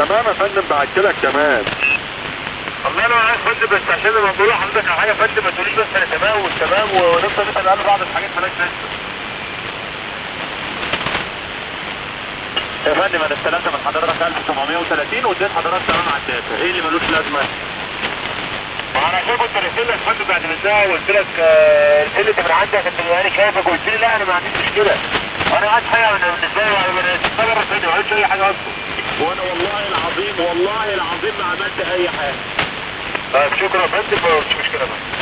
تمام يا فندم باكدك تمام والله انا عايز فندم بس عشان لما بقول لحضرتك على حاجه يا فندم ما تقوليش بس انا تمام والتمام ونفضل نسال قبل بعض الحاجات مالهاش لازمه يا فندم انا استلمت من حضرتك 1730 واديت حضرتك تمام على الداتا ايه اللي ملوش لازمه؟ ما انا عشان كنت راسل لك فندم بعد منها وقلت لك آه، رسلت من عندك انت انا شايفك وقلت لي لا انا ما عنديش مشكله انا عايز حاجه من بالنسبه لي انا انا رسلت ما عملتش اي حاجه اصلا وانا والله العظيم والله العظيم ما عملت اي حاجه طيب شكرا يا فندم مفيش مشكله بقى